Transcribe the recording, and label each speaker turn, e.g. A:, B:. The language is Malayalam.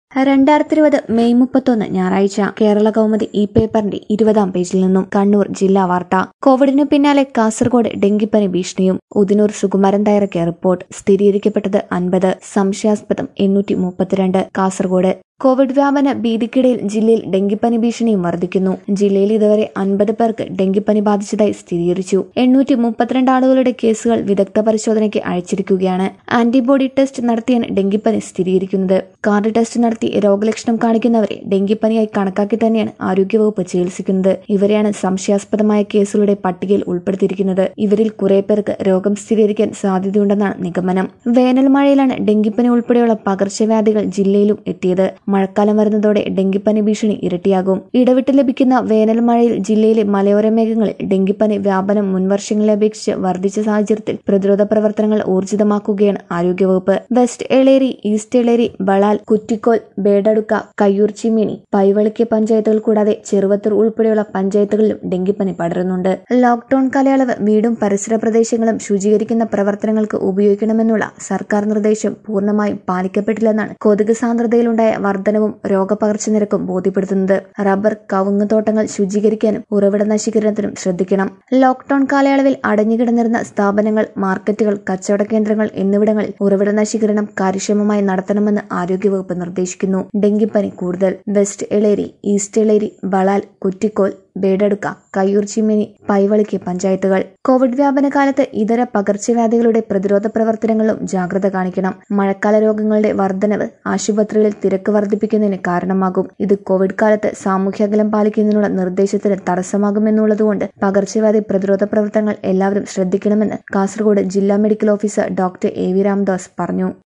A: രണ്ടായിരത്തി ഇരുപത് മെയ് മുപ്പത്തൊന്ന് ഞായറാഴ്ച കേരള കൗമുദി ഈ പേപ്പറിന്റെ ഇരുപതാം പേജിൽ നിന്നും കണ്ണൂർ ജില്ലാ വാർത്ത കോവിഡിനു പിന്നാലെ കാസർഗോഡ് ഡെങ്കിപ്പനി ഭീഷണിയും ഉദിനൂർ സുകുമാരൻ തയ്യാറാക്കിയ റിപ്പോർട്ട് സ്ഥിരീകരിക്കപ്പെട്ടത് അൻപത് സംശയാസ്പദം എണ്ണൂറ്റി മുപ്പത്തിരണ്ട് കാസർഗോഡ് കോവിഡ് വ്യാപന ഭീതിക്കിടയിൽ ജില്ലയിൽ ഡെങ്കിപ്പനി ഭീഷണിയും വർദ്ധിക്കുന്നു ജില്ലയിൽ ഇതുവരെ അൻപത് പേർക്ക് ഡെങ്കിപ്പനി ബാധിച്ചതായി സ്ഥിരീകരിച്ചു എണ്ണൂറ്റി മുപ്പത്തിരണ്ട് ആളുകളുടെ കേസുകൾ വിദഗ്ധ പരിശോധനയ്ക്ക് അയച്ചിരിക്കുകയാണ് ആന്റിബോഡി ടെസ്റ്റ് നടത്തിയാണ് ഡെങ്കിപ്പനി സ്ഥിരീകരിക്കുന്നത് കാർഡ് ടെസ്റ്റ് നടത്തി രോഗലക്ഷണം കാണിക്കുന്നവരെ ഡെങ്കിപ്പനിയായി കണക്കാക്കി തന്നെയാണ് ആരോഗ്യവകുപ്പ് ചികിത്സിക്കുന്നത് ഇവരെയാണ് സംശയാസ്പദമായ കേസുകളുടെ പട്ടികയിൽ ഉൾപ്പെടുത്തിയിരിക്കുന്നത് ഇവരിൽ കുറെ പേർക്ക് രോഗം സ്ഥിരീകരിക്കാൻ സാധ്യതയുണ്ടെന്നാണ് നിഗമനം വേനൽ മഴയിലാണ് ഡെങ്കിപ്പനി ഉൾപ്പെടെയുള്ള പകർച്ചവ്യാധികൾ ജില്ലയിലും എത്തിയത് മഴക്കാലം വരുന്നതോടെ ഡെങ്കിപ്പനി ഭീഷണി ഇരട്ടിയാകും ഇടവിട്ട് ലഭിക്കുന്ന വേനൽ മഴയിൽ ജില്ലയിലെ മലയോര മേഖലകളിൽ ഡെങ്കിപ്പനി വ്യാപനം മുൻവർഷങ്ങളെ അപേക്ഷിച്ച് വർദ്ധിച്ച സാഹചര്യത്തിൽ പ്രതിരോധ പ്രവർത്തനങ്ങൾ ഊർജിതമാക്കുകയാണ് ആരോഗ്യവകുപ്പ് വെസ്റ്റ് എളേരി ഈസ്റ്റ് എളേരി ബളാൽ കുറ്റിക്കോൽ ബേഡടുക്ക കയ്യൂർ ചിമ്മിണി പൈവളിക്ക് പഞ്ചായത്തുകൾ കൂടാതെ ചെറുവത്തൂർ ഉൾപ്പെടെയുള്ള പഞ്ചായത്തുകളിലും ഡെങ്കിപ്പനി പടരുന്നുണ്ട് ലോക്ഡൌൺ കാലയളവ് വീടും പരിസര പ്രദേശങ്ങളും ശുചീകരിക്കുന്ന പ്രവർത്തനങ്ങൾക്ക് ഉപയോഗിക്കണമെന്നുള്ള സർക്കാർ നിർദ്ദേശം പൂർണ്ണമായും പാലിക്കപ്പെട്ടില്ലെന്നാണ് കൊതുക് സാന്ദ്രതയിലുണ്ടായ വർധനവും രോഗപകർച്ച നിരക്കും ബോധ്യപ്പെടുത്തുന്നത് റബ്ബർ കവുങ്ങ് തോട്ടങ്ങൾ ശുചീകരിക്കാനും ഉറവിട നശീകരണത്തിനും ശ്രദ്ധിക്കണം ലോക്ഡൌൺ കാലയളവിൽ അടഞ്ഞുകിടന്നിരുന്ന സ്ഥാപനങ്ങൾ മാർക്കറ്റുകൾ കച്ചവട കേന്ദ്രങ്ങൾ എന്നിവിടങ്ങളിൽ ഉറവിട നശീകരണം കാര്യക്ഷമമായി നടത്തണമെന്ന് ആരോഗ്യവകുപ്പ് നിർദ്ദേശിക്കുന്നു ഡെങ്കിപ്പനി കൂടുതൽ വെസ്റ്റ് എളേരി ഈസ്റ്റ് എളേരി ബളാൽ കുറ്റിക്കോൽ ബേഡടുക്ക കയ്യൂർ ചിമ്മിനി പൈവളിക്ക് പഞ്ചായത്തുകൾ കോവിഡ് വ്യാപന കാലത്ത് ഇതര പകർച്ചവ്യാധികളുടെ പ്രതിരോധ പ്രവർത്തനങ്ങളിലും ജാഗ്രത കാണിക്കണം മഴക്കാല രോഗങ്ങളുടെ വർധനവ് ആശുപത്രികളിൽ തിരക്ക് വർദ്ധിപ്പിക്കുന്നതിന് കാരണമാകും ഇത് കോവിഡ് കാലത്ത് സാമൂഹ്യകലം പാലിക്കുന്നതിനുള്ള നിർദ്ദേശത്തിന് തടസ്സമാകുമെന്നുള്ളതുകൊണ്ട് പകർച്ചവ്യാധി പ്രതിരോധ പ്രവർത്തനങ്ങൾ എല്ലാവരും ശ്രദ്ധിക്കണമെന്ന് കാസർഗോഡ് ജില്ലാ medical officer doctor A V Ramdas പറഞ്ഞു